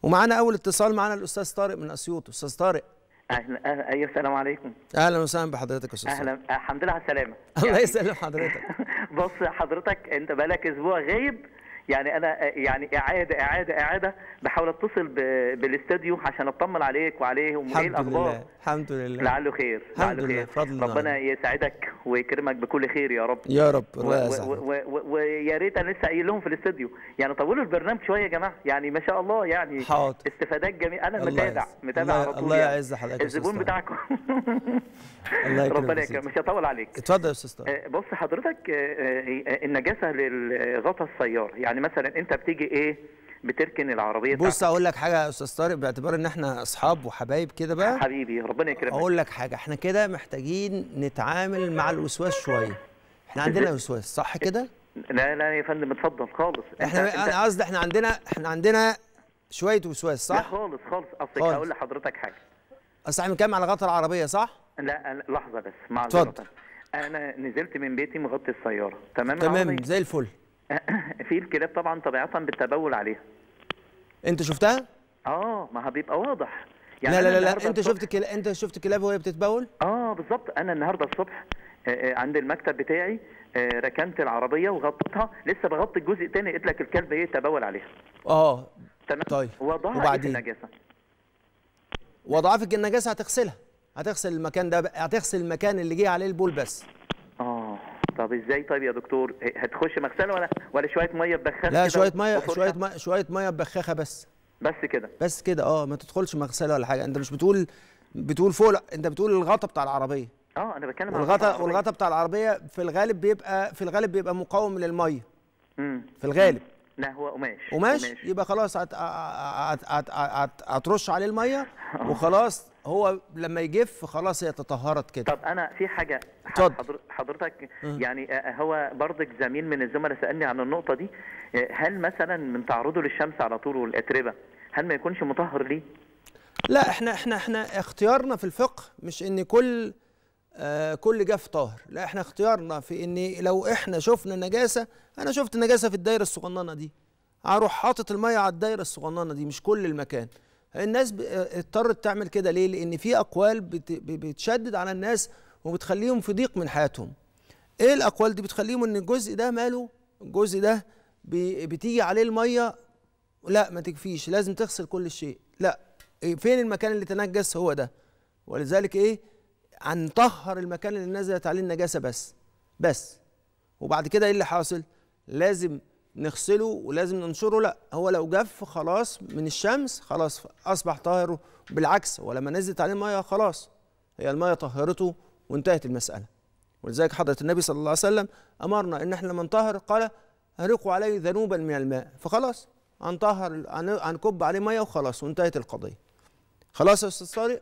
ومعانا اول اتصال معانا الاستاذ طارق من اسيوط استاذ طارق اهلا أهلا- ايوه السلام عليكم اهلا وسهلا بحضرتك يا استاذ طارق. اهلا الحمد لله على السلامه الله يعني يسلم حضرتك بص حضرتك انت بقالك اسبوع غايب يعني انا يعني اعاده اعاده اعاده بحاول اتصل ب- بالاستوديو عشان اطمن عليك وعليهم وايه الحمد الاخبار لله الحمد لله لعله خير الحمد لعله لله، خير بفضل الله. ربنا يسعدك ويكرمك بكل خير يا رب يا رب و- الله و- يسعدك و- و- ويا ريت انا لسه قايل لهم في الاستوديو يعني طولوا البرنامج شويه يا جماعه يعني ما شاء الله يعني حاضر. استفادات جميله انا الله متابع يعز- متابع الله- على طول الله يعني. يعز حضرتك يا أستاذ الزبون طارق. بتاعكم الله يكرمك ربنا يا سيدي. يكرمك مش هطول عليك اتفضل يا استاذ طارق آه، بص حضرتك آه، آه، النجاسه للغطا السياره يعني مثلا انت بتيجي ايه بتركن العربيه بص بتاعتك. اقول لك حاجه يا استاذ طارق باعتبار ان احنا اصحاب وحبايب كده بقى حبيبي ربنا يكرمك اقول لك حاجه احنا كده محتاجين نتعامل مع الوسواس شويه احنا عندنا وسواس صح كده لا لا يا فندم اتفضل خالص أنت- احنا أنت- انا قصدي احنا عندنا احنا عندنا شويه وسواس لا صح خالص خالص اصلك خالص. هقول لحضرتك حاجه اصل احنا بنتكلم على غطا العربيه صح لا أنا- لحظه بس مع اتفضل. انا نزلت من بيتي مغطي السياره تمام تمام العربية؟ زي الفل في الكلاب طبعا طبيعه بتتبول عليها انت شفتها اه ما هو بيبقى واضح لا أنا لا لا, النهاردة لا. انت الصبح- شفت كلا... انت شفت كلاب وهي بتتبول اه بالظبط انا النهارده الصبح آه، آه، عند المكتب بتاعي آه، ركنت العربيه وغطيتها لسه بغطي الجزء الثاني قلت لك الكلب ايه تبول عليها اه تمام طيب. وضعها ايه في وبعدين؟ النجاسه وضعفك النجاسه هتغسلها هتغسل المكان ده بقى- هتغسل المكان اللي جه عليه البول بس اه طب ازاي طيب يا دكتور إيه، هتخش مغسله ولا ولا شويه ميه ببخاخ لا كده شويه ميه وفرشة؟ شويه ميه شويه ميه ببخاخه بس بس كده بس كده اه ما تدخلش مغسله ولا حاجه انت مش بتقول بتقول فوق لا انت بتقول الغطا بتاع العربيه اه انا بتكلم عن والغطا العربية. والغطا بتاع العربيه في الغالب بيبقى في الغالب بيبقى مقاوم للميه مم. في الغالب لا هو قماش قماش يبقى خلاص هت... هت... هت... هت... هترش عليه الميه وخلاص هو لما يجف خلاص هي تطهرت كده طب انا في حاجه ح- اتفضل. حضر- حضرتك يعني آه، هو برضك زميل من الزملاء سالني عن النقطه دي آه، هل مثلا من تعرضه للشمس على طول والاتربه هل ما يكونش مطهر ليه لا احنا احنا احنا اختيارنا في الفقه مش ان كل آه كل جاف طاهر لا احنا اختيارنا في ان لو احنا شفنا نجاسه انا شفت نجاسه في الدايره الصغننه دي هروح حاطط الميه على الدايره الصغننه دي مش كل المكان الناس ب- آه، اضطرت تعمل كده ليه لان في اقوال بت- ب- بتشدد على الناس وبتخليهم في ضيق من حياتهم ايه الاقوال دي بتخليهم ان الجزء ده ماله الجزء ده بي- بتيجي عليه الميه لا ما تكفيش لازم تغسل كل شيء لا إيه فين المكان اللي تنجس هو ده ولذلك ايه هنطهر المكان اللي نزلت عليه النجاسه بس بس وبعد كده ايه اللي حاصل لازم نغسله ولازم ننشره لا هو لو جف خلاص من الشمس خلاص اصبح طاهر بالعكس هو لما نزلت عليه الميه خلاص هي الميه طهرته وانتهت المساله ولذلك حضره النبي صلى الله عليه وسلم امرنا ان احنا لما نطهر قال هرقوا عليه ذنوبا من الماء فخلاص هنطهر هن- هنكب عليه ميه وخلاص وانتهت القضيه خلاص يا استاذ طارق